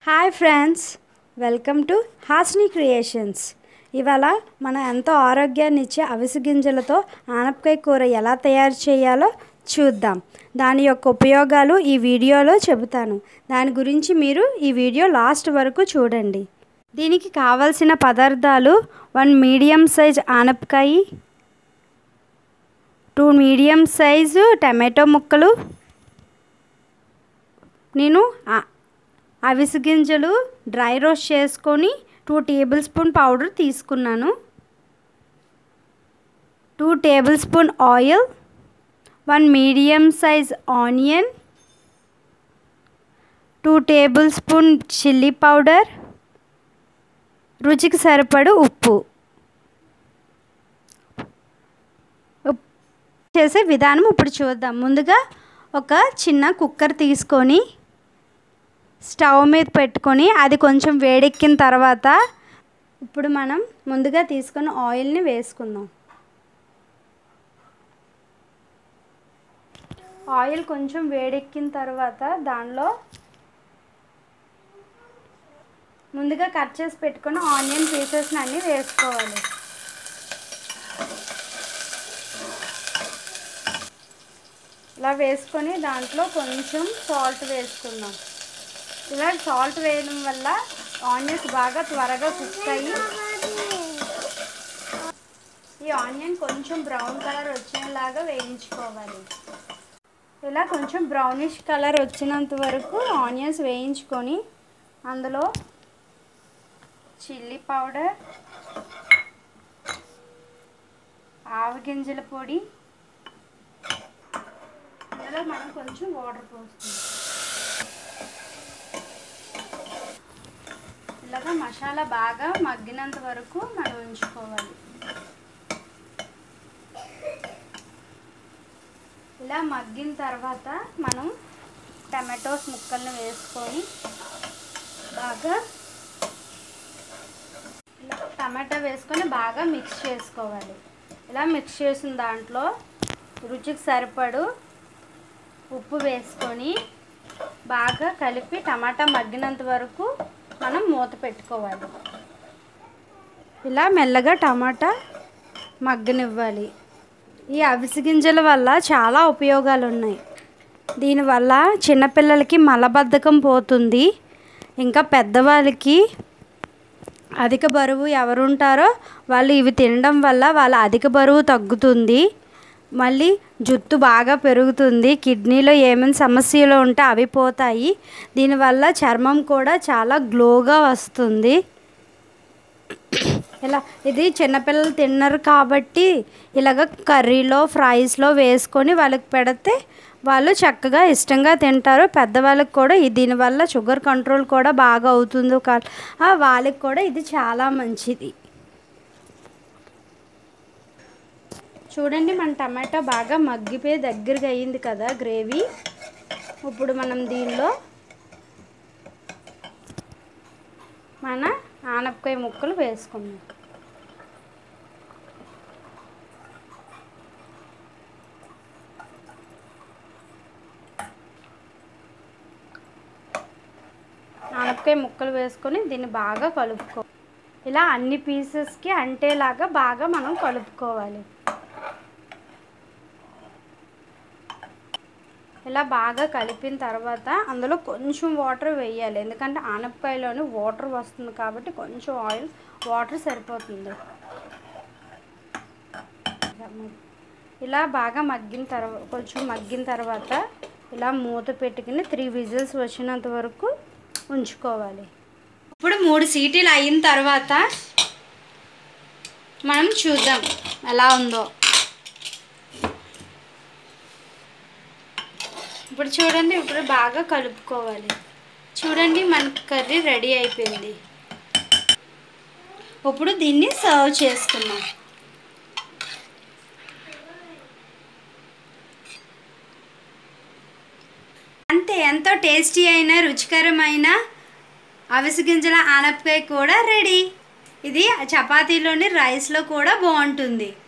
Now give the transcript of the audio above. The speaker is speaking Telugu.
hi friends welcome to Hasni creations ఇవాళ మనం ఎంతో ఆరోగ్యాన్ని ఇచ్చే అవిసె గింజలతో ఆనపకాయ కూర ఎలా తయారు చేయాలో చూద్దాం దాని యొక్క ఉపయోగాలు ఈ వీడియోలో చెబుతాను దాని గురించి మీరు ఈ వీడియో లాస్ట్ వరకు చూడండి దీనికి కావలసిన పదార్థాలు వన్ మీడియం సైజ్ ఆనపకాయ టూ మీడియం సైజు టమాటో ముక్కలు నేను ఆ- అవిసె గింజలు డ్రై రోస్ట్ చేసుకొని టూ టేబుల్ స్పూన్ పౌడర్ తీసుకున్నాను two table spoon oil one medium size onion two table spoon chilli powder రుచికి సరిపడు ఉప్పు ఉప్- చేసే విధానం ఇప్పుడు చూద్దాం ముందుగా ఒక చిన్న కుక్కర్ తీసుకొని స్టవ్ మీద పెట్టుకొని అది కొంచెం వేడెక్కిన తర్వాత ఇప్పుడు మనం ముందుగా తీసుకున్న ఆయిల్ని వేసుకుందాం ఆయిల్ కొంచెం వేడెక్కిన తర్వాత దానిలో ముందుగా కట్ చేసి పెట్టుకున్న ఆనియన్ పీసెస్ని అన్నీ వేసుకోవాలి ఇలా వేసుకొని దాంట్లో కొంచెం సాల్ట్ వేసుకుందాం ఇలా సాల్ట్ వేయడం వల్ల ఆనియన్స్ బాగా త్వరగా కుక్ అయ్యి ఈ ఆనియన్ కొంచెం బ్రౌన్ కలర్ వచ్చేలాగా వేయించుకోవాలి ఇలా కొంచెం బ్రౌనిష్ కలర్ వచ్చినంత వరకు ఆనియన్స్ వేయించుకొని అందులో చిల్లీ పౌడర్ ఆవగింజల పొడి అందులో మనం కొంచెం వాటర్ పోస్తుంది ఇలాగా మసాలా బాగా మగ్గినంత వరకు మనం ఉంచుకోవాలి ఇలా మగ్గిన తర్వాత మనం టమాటోస్ ముక్కల్ని వేసుకొని బాగా ఇలా టమాటా వేసుకొని బాగా మిక్స్ చేసుకోవాలి ఇలా మిక్స్ చేసిన దాంట్లో రుచికి సరిపడు ఉప్పు వేసుకొని బాగా కలిపి టమాటా మగ్గినంత వరకు మనం మూత పెట్టుకోవాలి ఇలా మెల్లగా టమాటా మగ్గనివ్వాలి ఈ అవిసె గింజల వల్ల చాలా ఉపయోగాలు ఉన్నాయి దీనివల్ల చిన్నపిల్లలకి మలబద్ధకం పోతుంది ఇంకా పెద్దవాళ్ళకి అధిక బరువు ఎవరుంటారో వాళ్ళు ఇవి తినడం వల్ల వాళ్ళ అధిక బరువు తగ్గుతుంది మళ్ళీ జుట్టు బాగా పెరుగుతుంది కిడ్నీలో ఏమైనా సమస్యలు ఉంటే అవి పోతాయి దీనివల్ల చర్మం కూడా చాలా గ్లోగా వస్తుంది ఇలా ఇది చిన్నపిల్లలు తిన్నారు కాబట్టి ఇలాగ కర్రీలో ఫ్రైస్లో వేసుకొని వాళ్ళకి పెడితే వాళ్ళు చక్కగా ఇష్టంగా తింటారు పెద్దవాళ్ళకి కూడా ఇది దీనివల్ల షుగర్ కంట్రోల్ కూడా బాగా అవుతుంది కా- ఆ, వాళ్ళకి కూడా ఇది చాలా మంచిది చూడండి మన టమాటా బాగా మగ్గిపోయి దగ్గరగా అయ్యింది కదా గ్రేవీ ఇప్పుడు మనం దీనిలో మన ఆనపకాయ ముక్కలు వేసుకుందాం ఆనపకాయ ముక్కలు వేసుకొని దీన్ని బాగా కలుపుకో ఇలా అన్ని పీసెస్కి అంటేలాగా బాగా మనం కలుపుకోవాలి ఇలా బాగా కలిపిన తర్వాత అందులో కొంచెం వాటర్ వేయాలి ఎందుకంటే ఆనపకాయలోని వాటర్ వస్తుంది కాబట్టి కొంచెం ఆయిల్ వాటర్ సరిపోతుంది ఇలా బాగా మగ్గిన తర్వాత కొంచెం మగ్గిన తర్వాత ఇలా మూత పెట్టుకుని త్రీ విజిల్స్ వచ్చినంత వరకు ఉంచుకోవాలి ఇప్పుడు మూడు సీటీలు అయిన తర్వాత మనం చూద్దాం ఎలా ఉందో ఇప్పుడు చూడండి ఇప్పుడు బాగా కలుపుకోవాలి చూడండి మన కర్రీ రెడీ అయిపోయింది ఇప్పుడు దీన్ని సర్వ్ చేసుకుందాం అంతే ఎంతో టేస్టీ అయిన రుచికరమైన అవిసె గింజల ఆనపకాయ కూడా రెడీ ఇది చపాతీలోని రైస్లో కూడా బాగుంటుంది